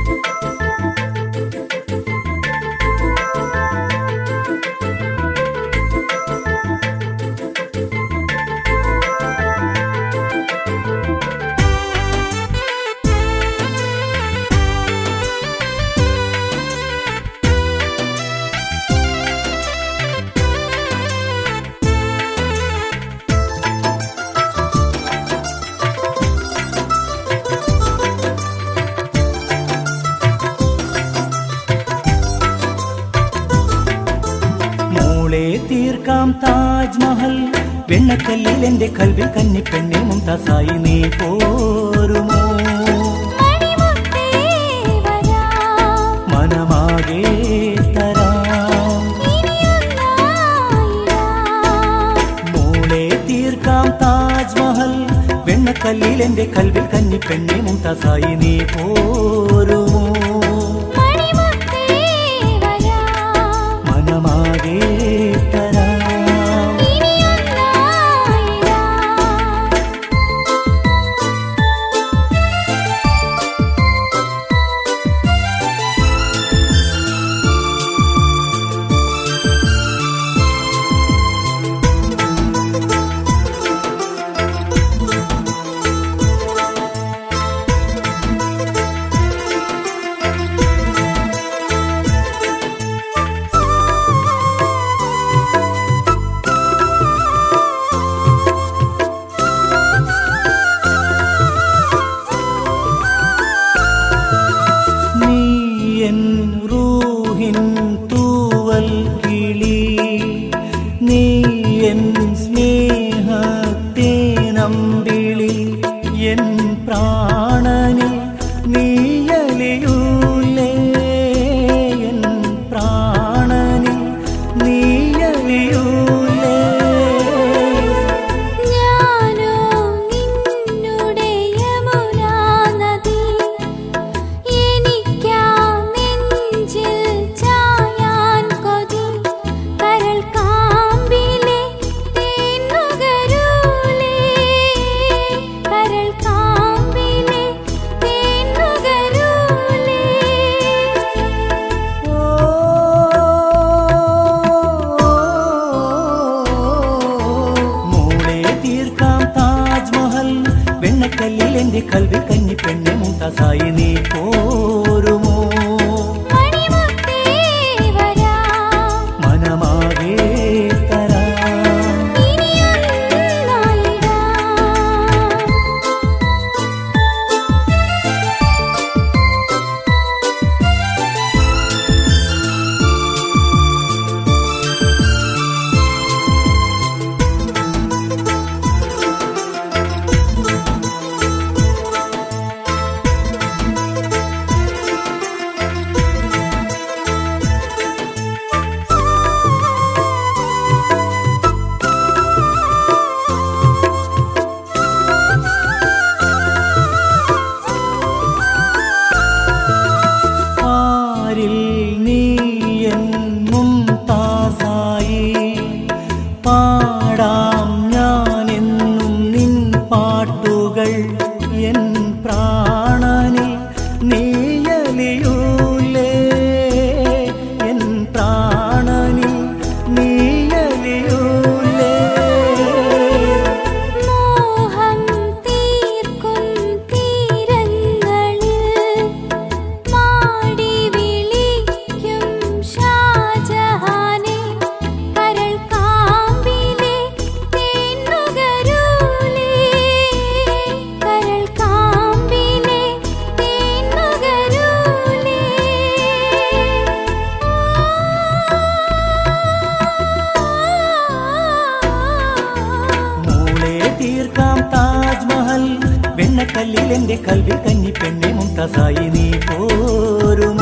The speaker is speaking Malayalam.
മോളെ തീർക്കാം താജ്മഹൽ വെണ്ണക്കല്ലിൽ എന്റെ കൽവിൽ കന്നിപ്പെണ്ണെ മുംതാസായി നീ പോരുമോ മണിമുത്തേ വരാം മനമാകെ തരാം ഇനിയൊന്നായിടാം മോളെ തീർക്കാം താജ്മഹൽ വെണ്ണക്കല്ലിൽ എന്റെ കൽവിൽ കന്നിപ്പെണ്ണെ മുംതാസായി നീ പോരുമോ മണിമുത്തേ വരാം മനമാകെ തരാം ഇനിയൊന്നായിടാം നീ എൻ റൂഹിൻ തൂവൽ കിളി നീ എൻ സ്നേഹത്തേനമ്പിളി എൻ പ്രാണനിൽ നീയലിയൂലേ എൻ പ്രാണനിൽ നീയലിയൂലേ ഞാനോ നിന്നുടെ യമുനാ നദി എനിക്കാം നെഞ്ചിൽ ചായാൻ കൊതി കരൾ കാമ്പിലെ തേന്നുകരൂലേ കരൾ കാമ്പിലെ തേന്നുകരൂലേ മോളെ തീർക്കാം താജ്മഹൽ വെണ്ണക്കല്ലിൽ എന്റെ കൽവിൽ കഞ്ഞി പെണ്ണെ മുംതാസായി നീ പോരുമോ മണിമുത്തേ വരാം മനമാകെ തരാം ഇനിയൊന്നായിടാം ആരിൽ നീ എൻ മുംതാസായി പാടാം ഞാനെന്നും നിൻ പാട്ടുകൾ എൻ പ്രാണനിൽ നീയലിയൂലേ എൻ പ്രാണനിൽ നീയലിയൂലേ മോഹം തീർക്കും തീരങ്ങളിൽ മാടി വിളിക്കും ഷാജഹാനെ കരൾ കാമ്പിലെ തേന്നുകരൂലേ കരൾ കാമ്പിലെ തേന്നുകരൂലേ മോളെ തീർക്കാം താജ്മഹൽ വെണ്ണക്കല്ലിൽ എന്റെ കൽവിൽ കന്നി പെണ്ണെ മുംതാസായി നീ പോരും